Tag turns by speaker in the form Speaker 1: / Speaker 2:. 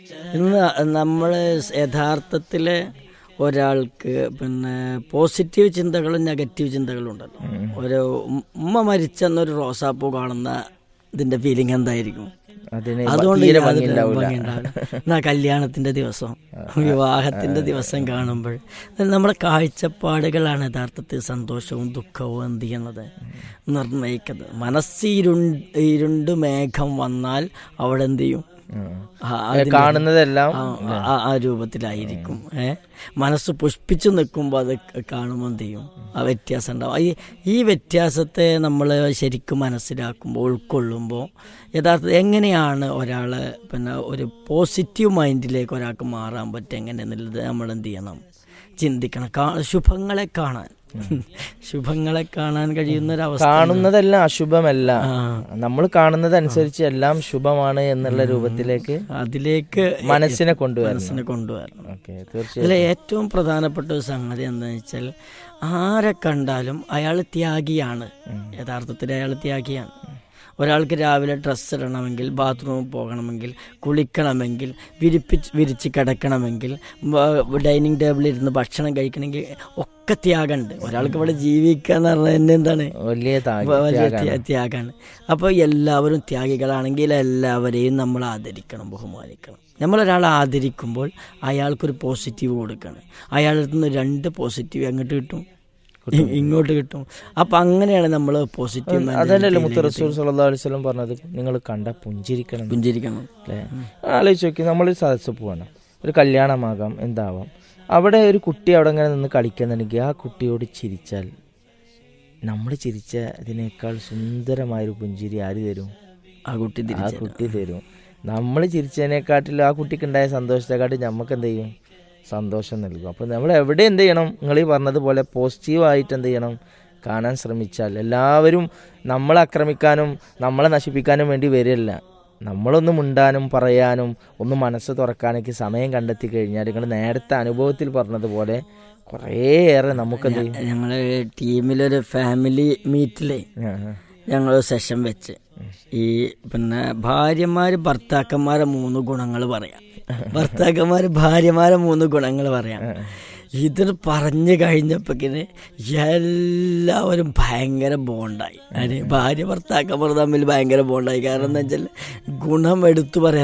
Speaker 1: ഇന്ന് നമ്മൾ യഥാർത്ഥത്തിൽ ഒരാൾക്ക് പിന്നെ പോസിറ്റീവ് ചിന്തകളും നെഗറ്റീവ് ചിന്തകളും ഉണ്ടല്ലോ ഒരു ഉം- ഉമ്മ മരിച്ചെന്നൊരു റോസാപ്പൂ കാണുന്ന ഇതിന്റെ ഫീലിംഗ് എന്തായിരിക്കും
Speaker 2: അതിന്
Speaker 1: അതുകൊണ്ട്
Speaker 2: തീരെ
Speaker 1: യാതൊരു
Speaker 2: ഭംഗിയുണ്ടാവൂല.
Speaker 1: ഭംഗിയുണ്ടാവില്ല. എന്നാ കല്യാണത്തിന്റെ ദിവസം വിവാഹത്തിന്റെ ദിവസം കാണുമ്പോൾ നമ്മുടെ കാഴ്ചപ്പാടുകളാണ് യഥാർത്ഥത്തിൽ സന്തോഷവും ദുഃഖവും എന്ത് ചെയ്യുന്നത് നിർണയിക്കുന്നത് മനസ്സ് ഇരുണ്ട് ഇരുണ്ട് മേഘം വന്നാൽ അവിടെ എന്ത് ചെയ്യും
Speaker 2: ഉം.
Speaker 1: ആ, അതിന്റെ-
Speaker 2: കാണുന്നതെല്ലാം
Speaker 1: ആ, ആ, ആ രൂപത്തിലായിരിക്കും ഏ മനസ്സ് പുഷ്പിച്ചു നിൽക്കുമ്പോൾ അത് കാണുമ്പോൾ എന്ത് ചെയ്യും ആ വ്യത്യാസം ഉണ്ടാവും ഈ ഈ വ്യത്യാസത്തെ നമ്മൾ ശരിക്കും മനസ്സിലാക്കുമ്പോൾ ഉൾക്കൊള്ളുമ്പോൾ യഥാർത്ഥ എങ്ങനെയാണ് ഒരാൾ പിന്നെ ഒരു പോസിറ്റീവ് മൈൻഡിലേക്ക് ഒരാൾക്ക് മാറാൻ പറ്റുക എങ്ങനെയെന്നുള്ളത് നമ്മൾ എന്ത് ചെയ്യണം ചിന്തിക്കണം കാ ശുഭങ്ങളെ കാണാൻ ശുഭങ്ങളെ കാണാൻ കഴിയുന്ന ഒരു അവസ്ഥ
Speaker 2: കാണുന്നതെല്ലാം അശുഭമല്ല
Speaker 1: ആ.
Speaker 2: നമ്മൾ കാണുന്നതനുസരിച്ച് എല്ലാം ശുഭമാണ് എന്നുള്ള രൂപത്തിലേക്ക്
Speaker 1: അതിലേക്ക്
Speaker 2: മനസ്സിനെ കൊണ്ടുവരണം
Speaker 1: മനസ്സിനെ കൊണ്ടുവരണം
Speaker 2: ഓക്കെ തീർച്ചയായും
Speaker 1: ഇതിലെ ഏറ്റവും പ്രധാനപ്പെട്ട ഒരു സംഗതി എന്താണെന്ന് വെച്ചാൽ ആരെ കണ്ടാലും അയാൾ ത്യാഗിയാണ് യഥാർത്ഥത്തിൽ അയാൾ ത്യാഗിയാണ് ഒരാൾക്ക് രാവിലെ ഡ്രസ്സ് ഇടണമെങ്കിൽ ബാത്റൂമിൽ പോകണമെങ്കിൽ കുളിക്കണമെങ്കിൽ വിരിപ്പിച്ച് വിരിച്ച് കിടക്കണമെങ്കിൽ വ- ഡൈനിങ് ടേബിളിൽ ഇരുന്ന് ഭക്ഷണം കഴിക്കണമെങ്കിൽ ഒക്കെ ത്യാഗമുണ്ട് ഒരാൾക്ക് ഇവിടെ ജീവിക്കുക എന്ന് പറഞ്ഞാൽ തന്നെ എന്താണ്
Speaker 2: വലിയ താഗ്
Speaker 1: വലിയ ത്യാ- ത്യാഗാണ് അപ്പോൾ എല്ലാവരും ത്യാഗികളാണെങ്കിൽ എല്ലാവരെയും നമ്മൾ ആദരിക്കണം ബഹുമാനിക്കണം നമ്മളൊരാളെ ആദരിക്കുമ്പോൾ അയാൾക്കൊരു പോസിറ്റീവ് കൊടുക്കണം അയാളുടെ നിന്ന് രണ്ട് പോസിറ്റീവ് അങ്ങോട്ട് കിട്ടും ഇ- ഇങ്ങോട്ട് കിട്ടും അപ്പം അങ്ങനെയാണ് നമ്മൾ പോസിറ്റീവ്
Speaker 2: അതല്ലല്ലോ മുത്ത് റസൂൽ സല്ലല്ലാഹു അലൈഹി വസല്ലം പറഞ്ഞത് നിങ്ങൾ കണ്ട പുഞ്ചിരിക്കണം
Speaker 1: പുഞ്ചിരിക്കണം
Speaker 2: അല്ലേ ആലോചിച്ച് നോക്കി നമ്മളൊരു സദസ്സ് പോവാണ് ഒരു കല്യാണമാകാം എന്താവാം അവിടെ ഒരു കുട്ടി അവിടെ ഇങ്ങനെ നിന്ന് കളിക്കുന്നുണ്ടെങ്കിൽ ആ കുട്ടിയോട് ചിരിച്ചാൽ നമ്മൾ ചിരിച്ച അതിനേക്കാൾ സുന്ദരമായൊരു പുഞ്ചിരി ആര് തരും
Speaker 1: ആ കുട്ടി
Speaker 2: ആ
Speaker 1: തിരിച്ചു
Speaker 2: കുട്ടി തരും നമ്മൾ ചിരിച്ചതിനെക്കാട്ടിലും ആ കുട്ടിക്ക് ഉണ്ടായ സന്തോഷത്തെക്കാട്ടിൽ നമുക്ക് എന്ത് ചെയ്യും സന്തോഷം നൽകും അപ്പോൾ നമ്മൾ എവിടെ എന്ത് ചെയ്യണം നിങ്ങൾ ഈ പറഞ്ഞതുപോലെ പോസിറ്റീവായിട്ട് എന്ത് ചെയ്യണം കാണാൻ ശ്രമിച്ചാൽ എല്ലാവരും നമ്മളെ ആക്രമിക്കാനും നമ്മളെ നശിപ്പിക്കാനും വേണ്ടി വരില്ല നമ്മളൊന്ന് മുണ്ടാനും പറയാനും ഒന്ന് മനസ്സ് തുറക്കാനൊക്കെ സമയം കണ്ടെത്തി കഴിഞ്ഞാൽ നിങ്ങൾ നേരത്തെ അനുഭവത്തിൽ പറഞ്ഞതുപോലെ കുറേയേറെ നമുക്കെന്ത് ചെയ്യും
Speaker 1: ഞങ്ങളെ ടീമിലൊരു ഫാമിലി മീറ്റിലേ
Speaker 2: ആ, ആ.
Speaker 1: ഞങ്ങൾ സെഷൻ വെച്ച് ഈ പിന്നെ ഭാര്യമാര് ഭർത്താക്കന്മാരെ മൂന്ന് ഗുണങ്ങൾ പറയാം ഭർത്താക്കന്മാര് ഭാര്യമാരെ മൂന്ന് ഗുണങ്ങൾ പറയാം ഇത് പറഞ്ഞു കഴിഞ്ഞപ്പോക്കിന് എല്ലാവരും ഭയങ്കര ബോണ്ടായി അതിന് ഭാര്യ ഭർത്താക്കന്മാർ തമ്മിൽ ഭയങ്കര ബോണ്ടായി കാരണം എന്താ വെച്ചാൽ ഗുണം എടുത്തു പറയാൻ